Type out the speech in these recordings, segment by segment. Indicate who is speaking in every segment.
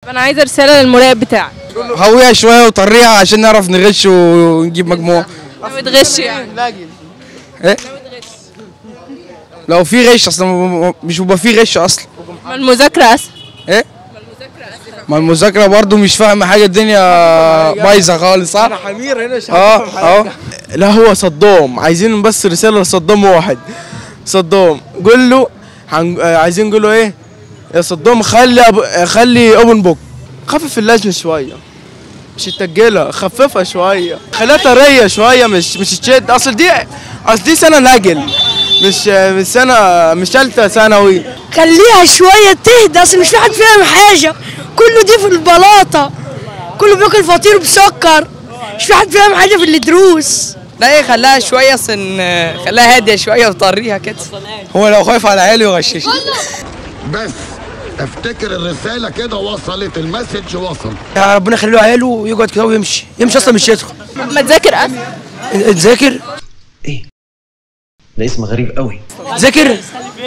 Speaker 1: انا عايزه رساله للمراقب بتاعك
Speaker 2: هويها شويه وطريها عشان نعرف نغش ونجيب مجموع
Speaker 1: ما بتغش يعني
Speaker 2: ايه لو في غش اصلا م- م- مش بيبقى في غش اصلا
Speaker 1: ما المذاكره اسهل
Speaker 2: ايه ما المذاكره برضو مش فاهمه حاجه الدنيا بايظه خالص صح
Speaker 3: حمير هنا
Speaker 2: اه اه
Speaker 3: لا هو صدام عايزين بس رسالة لصدام واحد صدام قول له هن... آه، عايزين نقول له ايه يا صدام خلي أب... آه، خلي اوبن بوك خفف اللجنة شوية مش التجيلة خففها شوية خليها طرية شوية مش مش تشد اصل دي اصل دي سنة نجل مش آه، مش سنة مش تالتة ثانوي
Speaker 4: خليها شوية تهدى اصل مش في حد فاهم حاجة كله دي في البلاطة كله بياكل فطير بسكر مش في حد فاهم حاجة في الدروس
Speaker 5: لا ايه خلاها شويه اصل خلاها هاديه شويه وطريها كده
Speaker 2: هو لو خايف على عياله يغشش
Speaker 6: بس افتكر الرسالة كده وصلت المسج وصل
Speaker 7: يا ربنا يخلي له عياله ويقعد كده ويمشي يمشي اصلا مش يدخل
Speaker 1: ما تذاكر اسهل
Speaker 7: تذاكر
Speaker 8: ده اسم غريب قوي
Speaker 7: تذاكر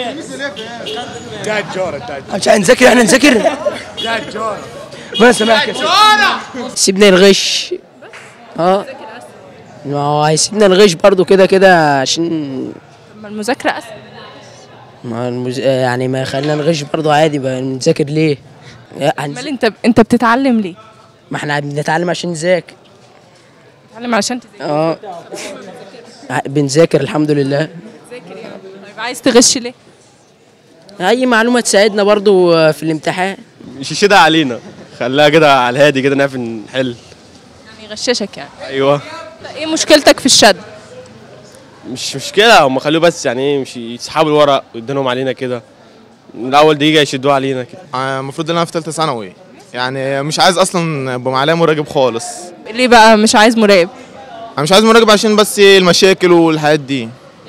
Speaker 7: مش هنذاكر احنا نذاكر ما سمعك يا
Speaker 5: سيبنا الغش اه ما هو هيسيبنا الغش برضو كده كده عشان
Speaker 1: ما المذاكره اسهل
Speaker 5: ما المز... يعني ما خلينا نغش برضو عادي بقى نذاكر ليه يعني
Speaker 1: امال انت انت بتتعلم ليه
Speaker 5: ما احنا بنتعلم عشان نذاكر
Speaker 1: بتتعلم علشان تذاكر
Speaker 5: اه ع- بنذاكر الحمد لله
Speaker 1: طيب عايز تغش ليه
Speaker 5: اي معلومه تساعدنا برضو في الامتحان
Speaker 3: مش يشدها علينا خليها كده على الهادي كده نعرف نحل
Speaker 1: يعني يغششك يعني
Speaker 3: ايوه
Speaker 1: لا، ايه مشكلتك في الشد
Speaker 3: مش مشكلة هم خلوه بس يعني ايه مش يسحبوا الورق ويدينهم علينا كده من الاول دقيقة يشدوه علينا كده
Speaker 9: المفروض ان انا في ثالثه ثانوي يعني مش عايز اصلا ابقى معايا مراقب خالص
Speaker 1: ليه بقى مش عايز مراقب
Speaker 9: انا مش عايز مراقب عشان بس المشاكل والحاجات دي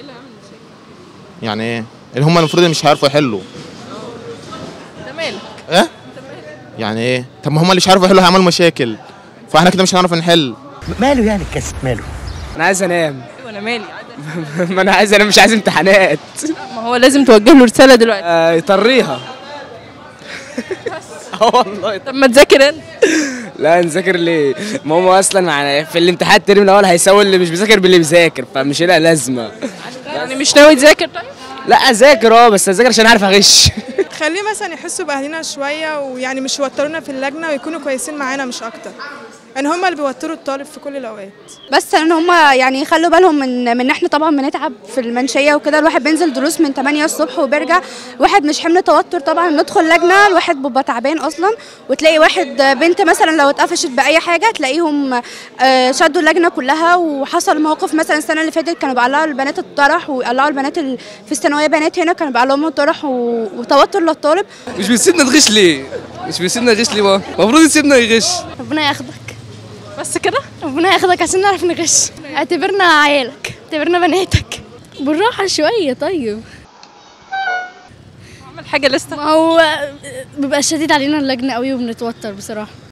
Speaker 9: يعني ايه اللي هم المفروض مش هيعرفوا يحلوا
Speaker 1: ده مالك
Speaker 9: ايه يعني ايه طب ما هم اللي مش هيعرفوا يحلوا هيعملوا مشاكل فاحنا كده مش هنعرف نحل
Speaker 7: ماله يعني الكسب ماله
Speaker 5: انا عايز انام
Speaker 1: ايوه انا مالي
Speaker 5: ما انا عايز انا مش عايز امتحانات
Speaker 1: ما هو لازم توجه له رساله دلوقتي
Speaker 5: يطريها اه والله
Speaker 1: طب ما تذاكر انت
Speaker 5: لا نذاكر ليه؟ ما هو اصلا يعني في الامتحان الترم الاول هيساوي اللي مش بيذاكر باللي بيذاكر فمش لها لازمه
Speaker 1: يعني مش ناوي تذاكر طيب
Speaker 5: لا اذاكر اه بس اذاكر عشان اعرف اغش
Speaker 10: خليه مثلا يحسوا باهلنا شويه ويعني مش يوترونا في اللجنه ويكونوا كويسين معانا مش اكتر يعني هم اللي بيوتروا الطالب في كل الاوقات
Speaker 4: بس ان هم يعني يخلوا بالهم من من احنا طبعا بنتعب في المنشيه وكده الواحد بينزل دروس من 8 الصبح وبيرجع واحد مش حمل توتر طبعا ندخل لجنه الواحد بيبقى تعبان اصلا وتلاقي واحد بنت مثلا لو اتقفشت باي حاجه تلاقيهم آه، شدوا اللجنه كلها وحصل موقف مثلا السنه اللي فاتت كانوا بيقلعوا البنات الطرح ويقلعوا البنات ال- في الثانويه بنات هنا كانوا بيقلعوا الطرح و- وتوتر للطالب
Speaker 5: مش بيسيبنا نغش ليه؟ مش بيسيبنا نغش ليه بقى؟ المفروض يسيبنا يغش
Speaker 4: ربنا ياخدك
Speaker 1: بس كده
Speaker 4: ربنا ياخدك عشان نعرف نغش اعتبرنا عيالك اعتبرنا بناتك بالراحه شويه طيب
Speaker 1: اعمل حاجه لسه
Speaker 4: ما هو بيبقى شديد علينا اللجنه قوي وبنتوتر بصراحه